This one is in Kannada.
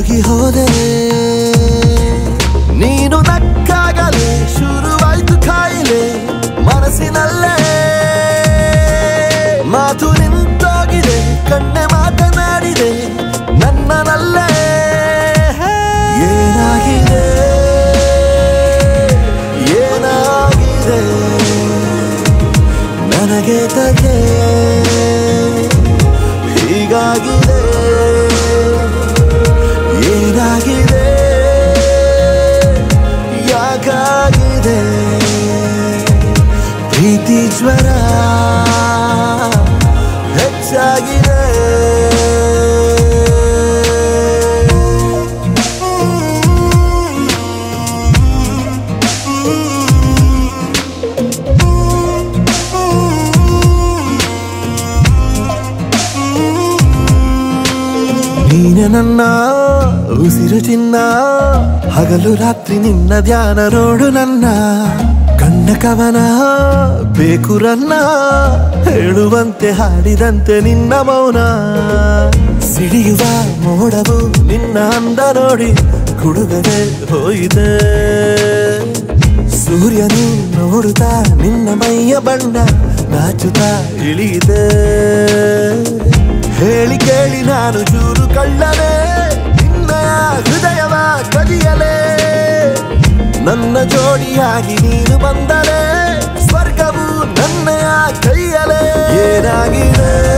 ಕರಗಿ ಹೋದೆ ನೀನು ನಕ್ಕಾಗಲೇ ಶುರುವಾಯ್ತು ಕಾಯಿಲೆ ಮನಸ್ಸಿನಲ್ಲೇ ಮಾತು ನಿಂತೋಗಿದೆ ಕಣ್ಣೆ ಮಾತನಾಡಿದೆ ನನ್ನನಲ್ಲೇ ಏನಾಗಿದೆ ಏನಾಗಿದೆ ನನಗೆ ತಗೆ ಹೀಗಾಗಿದೆ ಏನಾಗಿದೆ ಯಾಕಾಗಿದೆ ಪ್ರೀತಿ ಜ್ವರ ಹೆಚ್ಚಾಗಿದೆ ನೀನೆ ನನ್ನ ಉಸಿರು ಚಿನ್ನ ಹಗಲು ರಾತ್ರಿ ನಿನ್ನ ಧ್ಯಾನ ನೋಡು ನನ್ನ ಕಂಡ ಕವನ ಬೇಕು ರನ್ನ ಹೇಳುವಂತೆ ಹಾಡಿದಂತೆ ನಿನ್ನ ಮೌನ ಸಿಡಿಯುವ ಮೋಡವು ನಿನ್ನ ಅಂದ ನೋಡಿ ಹುಡುಗದೆ ಹೋಯಿದೆ ಸೂರ್ಯನು ನೋಡುತ್ತಾ ನಿನ್ನ ಮೈಯ ಬಣ್ಣ ನಾಚುತ್ತಾ ಇಳಿದೆ ಹೇಳಿ ಕೇಳಿ ನಾನು ಚೂರು ಕಳ್ಳನೆ ನಿನ್ನ ಹೃದಯವ ಕದಿಯಲೇ ನನ್ನ ಜೋಡಿಯಾಗಿ ನೀನು ಬಂದರೆ ಸ್ವರ್ಗವು ನನ್ನಯ ಕೈಯಲೇ ಏನಾಗಿದೆ